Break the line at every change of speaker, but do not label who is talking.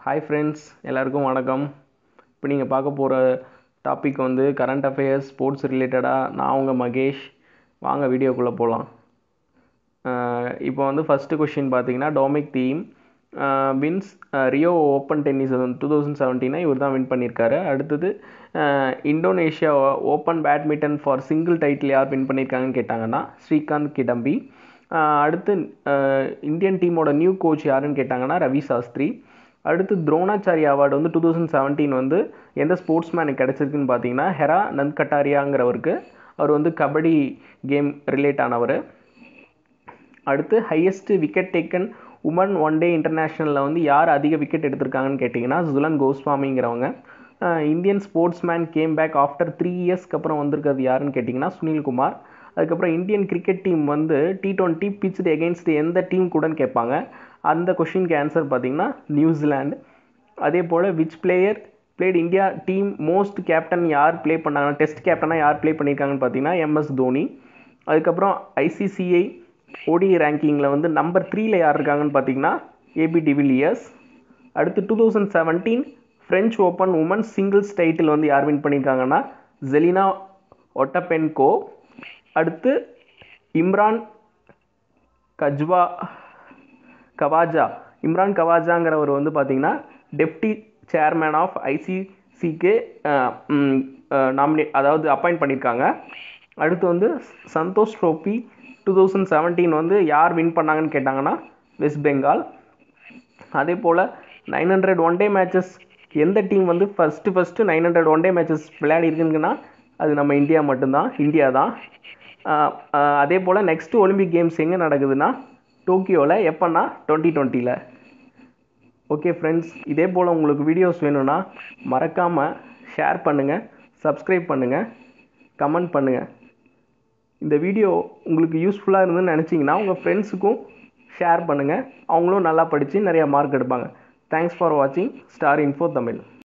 hi friends எல்லாருக்கும் வணக்கம் இப்போ நீங்கள் பார்க்க போகிற டாபிக் வந்து கரண்ட் அஃபேர்ஸ் ஸ்போர்ட்ஸ் ரிலேட்டடாக நான் உங்கள் மகேஷ் வாங்க வீடியோக்குள்ளே போகலாம் இப்போ வந்து ஃபஸ்ட்டு கொஷின் பார்த்தீங்கன்னா Dominic Thiem wins Rio open tennis two thousand செவன்டீனை இவர் தான் வின் பண்ணியிருக்காரு அடுத்தது Indonesia open badminton for single title யார் வின் பண்ணியிருக்காங்கன்னு கேட்டாங்கன்னா ஸ்ரீகாந்த் கிடம்பி அடுத்து இந்தியன் டீமோட நியூ கோச் யாருன்னு கேட்டாங்கன்னா ரவி சாஸ்திரி அடுத்து துரோணாச்சாரி அவார்டு வந்து டூ தௌசண்ட் செவன்டீன் வந்து எந்த ஸ்போர்ட்ஸ் மேனுக்கு கிடச்சிருக்குன்னு பார்த்தீங்கன்னா ஹெரா நந்த் கட்டாரியாங்கிறவருக்கு அவர் வந்து கபடி கேம் ரிலேட் ஆனவர் அடுத்து highest wicket taken woman one day இன்டர்நேஷ்னலில் வந்து யார் அதிக விக்கெட் எடுத்திருக்காங்கன்னு கேட்டிங்கன்னா ஜுலன் கோஸ்வாமிங்கிறவங்க Indian sportsman game back after three இயர்ஸ்க்கு அப்புறம் வந்திருக்கிறது யாருன்னு கேட்டிங்கன்னா சுனில்குமார் அதுக்கப்புறம் இந்தியன் கிரிக்கெட் டீம் வந்து டி டுவெண்ட்டி பிச்சுடு எகெயின்ஸ்ட் எந்த டீம் கூடன்னு கேட்பாங்க அந்த கொஷினுக்கு ஆன்சர் பார்த்தீங்கன்னா நியூசிலாண்டு அதே போல் which player played India team most captain யார் ப்ளே பண்ணாங்கன்னா டெஸ்ட் கேப்டனாக யார் ப்ளே பண்ணியிருக்காங்கன்னு பார்த்தீங்கன்னா எம்எஸ் தோனி அதுக்கப்புறம் ஐசிசிஐ ஓடி ரேங்கிங்கில் வந்து நம்பர் த்ரீல யார் இருக்காங்கன்னு பார்த்தீங்கன்னா ஏபி டிவிலியர்ஸ் அடுத்து two thousand seventeen French open women's singles title வந்து யார் வின் பண்ணியிருக்காங்கன்னா ஜெலினா ஒட்டபென்கோ அடுத்து இம்ரான் கஜ்வா கவாஜா இம்ரான் கவாஜாங்கிறவர் வந்து பார்த்தீங்கன்னா டெப்டி சேர்மேன் ஆஃப் ஐசிசிக்கு நாமினேட் அதாவது அப்பாயிண்ட் பண்ணியிருக்காங்க அடுத்து வந்து Santosh trophy two thousand seventeen வந்து யார் வின் பண்ணாங்கன்னு கேட்டாங்கன்னா வெஸ்ட் பெங்கால் அதே போல் nine hundred one day matches எந்த டீம் வந்து first first nine hundred one day matches விளையாடி இருக்குங்கன்னா அது நம்ம இந்தியா மட்டும்தான் இந்தியா தான் அதே போல் நெக்ஸ்ட்டு ஒலிம்பிக் கேம்ஸ் எங்கே நடக்குதுன்னா டோக்கியோவில் எப்போன்னா டுவெண்ட்டி டுவெண்ட்டியில் ஓகே ஃப்ரெண்ட்ஸ் இதே போல் உங்களுக்கு வீடியோஸ் வேணும்னா மறக்காமல் ஷேர் பண்ணுங்கள் சப்ஸ்கிரைப் பண்ணுங்கள் கமெண்ட் பண்ணுங்கள் இந்த வீடியோ உங்களுக்கு யூஸ்ஃபுல்லாக இருந்துன்னு நினச்சிங்கன்னா உங்கள் ஃப்ரெண்ட்ஸுக்கும் ஷேர் பண்ணுங்கள் அவங்களும் நல்லா படித்து நிறையா மார்க் எடுப்பாங்க தேங்க்ஸ் ஃபார் வாட்சிங் ஸ்டார் இன்ஃபோ தமிழ்